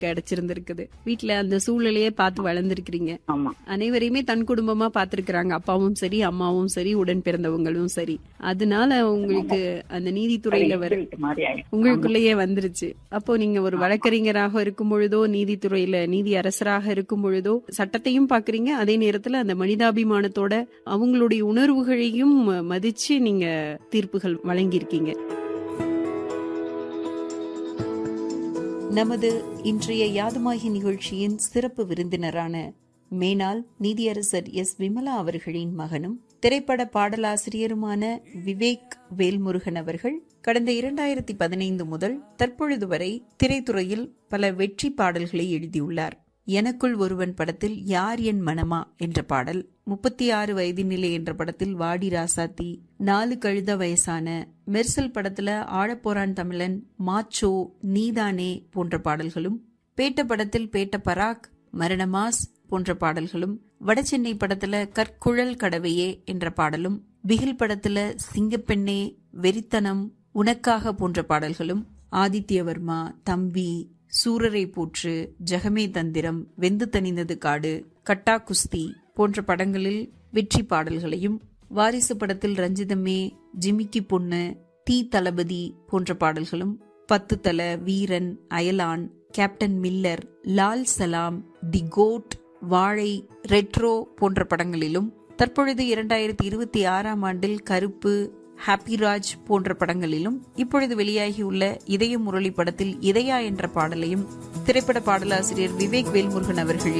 கிடைச்சிருந்திருக்குது வீட்ல அந்த சூழ்நிலையே பார்த்து வளர்ந்துருக்கிறீங்க ஆமா அனைவரையுமே தன் குடும்பமா பார்த்திருக்கிறாங்க அப்பாவும் சரி அம்மாவும் சரி உடன் பிறந்தவங்களும் சரி அதனால உங்களுக்கு அந்த நீதித்துறையில வர வீட்டு மாதிரி ஆயிடும் உங்களுக்குள்ளேயே வந்துருச்சு அப்போ நீங்க ஒரு வழக்கறிஞராக இருக்கும் பொழுதோ நீதித்துறையில நீதி அரசராக இருக்கும் பொழுதோ சட்டத்தையும் பாக்குறீங்க அதே நேரத்துல அந்த மனிதாபிமானத்தோட அவங்களுடைய உணர்வுகளையும் மதிச்சு நீங்க தீர்ப்புகள் வழங்கியிருக்கீங்க நமது இன்றைய யாதுமாகி நிகழ்ச்சியின் சிறப்பு விருந்தினரான மேனாள் நீதியரசர் எஸ் விமலா அவர்களின் மகனும் திரைப்பட பாடலாசிரியருமான விவேக் வேல்முருகன் அவர்கள் கடந்த இரண்டாயிரத்தி பதினைந்து முதல் தற்பொழுது வரை திரைத்துறையில் பல வெற்றி பாடல்களை எழுதியுள்ளார் எனக்குள் ஒருவன் படத்தில் யார் என் மனமா என்ற பாடல் முப்பத்தி ஆறு வயதினிலே என்ற படத்தில் வாடி ராசாத்தி நாலு கழுத வயசான மெர்சல் படத்துல ஆழப்போரான் தமிழன் மாச்சோ நீதானே போன்ற பாடல்களும் பேட்ட படத்தில் பேட்ட பராக் மரணமாஸ் போன்ற பாடல்களும் வடசென்னை படத்துல கற்குழல் கடவையே என்ற பாடலும் பிகில் படத்துல சிங்கப்பெண்ணே வெறித்தனம் உனக்காக போன்ற பாடல்களும் ஆதித்யவர்மா தம்பி சூரரை போற்று ஜெகமே தந்திரம் வெந்து தணிந்தது காடு கட்டா குஸ்தி போன்ற படங்களில் வெற்றி பாடல்களையும் வாரிசு படத்தில் ரஞ்சிதமே ஜிமிக்கி பொண்ணு தீ தளபதி போன்ற பாடல்களும் பத்து தல வீரன் அயலான் கேப்டன் மில்லர் லால் சலாம் தி கோட் வாழை ரெட்ரோ போன்ற படங்களிலும் தற்பொழுது இரண்டாயிரத்தி இருபத்தி ஆறாம் ஆண்டில் கருப்பு ஹாப்பிராஜ் போன்ற படங்களிலும் இப்பொழுது வெளியாகியுள்ள இதய முரளி படத்தில் இதயா என்ற பாடலையும் திரைப்பட பாடலாசிரியர் விவேக் வேல்முருகன் அவர்கள்